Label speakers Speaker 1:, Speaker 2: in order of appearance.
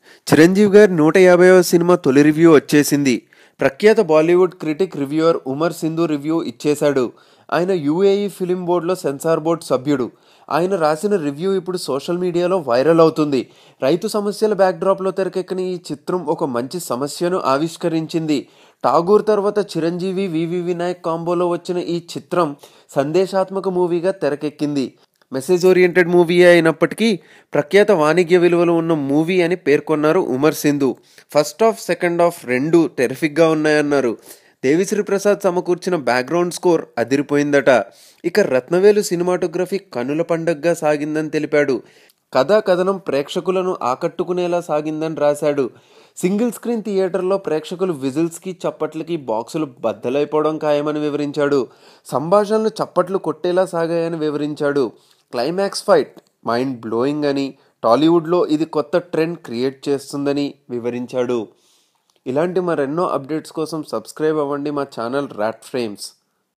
Speaker 1: చిరంజీవి గారి నూట యాభైవ సినిమా తొలి రివ్యూ వచ్చేసింది ప్రఖ్యాత Bollywood critic reviewer Umar Sindhu review ఇచ్చేశాడు ఆయన యూఏఈ ఫిలిం బోర్డులో సెన్సార్ బోర్డు సభ్యుడు ఆయన రాసిన రివ్యూ ఇప్పుడు సోషల్ మీడియాలో వైరల్ అవుతుంది రైతు సమస్యల బ్యాక్డ్రాప్లో తెరకెక్కిన ఈ చిత్రం ఒక మంచి సమస్యను ఆవిష్కరించింది ఠాగూర్ తర్వాత చిరంజీవి వివి వినాయక్ కాంబోలో వచ్చిన ఈ చిత్రం సందేశాత్మక మూవీగా తెరకెక్కింది మెసేజ్ ఓరియంటెడ్ మూవీ అయినప్పటికీ ప్రఖ్యాత వాణిజ్య విలువలు ఉన్న మూవీ అని పేర్కొన్నారు Umar Sindhu first half second half రెండు టెరిఫిక్గా ఉన్నాయన్నారు దేవిశ్రీ ప్రసాద్ సమకూర్చిన బ్యాక్గ్రౌండ్ స్కోర్ అదిరిపోయిందట ఇక రత్నవేలు సినిమాటోగ్రఫీ కనుల పండగగా సాగిందని తెలిపాడు కథా కథనం ప్రేక్షకులను ఆకట్టుకునేలా సాగిందని రాశాడు సింగిల్ స్క్రీన్ థియేటర్లో ప్రేక్షకులు విజిల్స్కి చప్పట్లకి బాక్సులు బద్దలైపోవడం ఖాయమని వివరించాడు సంభాషణలు చప్పట్లు కొట్టేలా సాగాయని వివరించాడు క్లైమాక్స్ ఫైట్ మైండ్ బ్లోయింగ్ అని టాలీవుడ్లో ఇది కొత్త ట్రెండ్ క్రియేట్ చేస్తుందని వివరించాడు ఇలాంటి మరెన్నో అప్డేట్స్ కోసం సబ్స్క్రైబ్ అవ్వండి మా ఛానల్ ర్యాట్ ఫ్రేమ్స్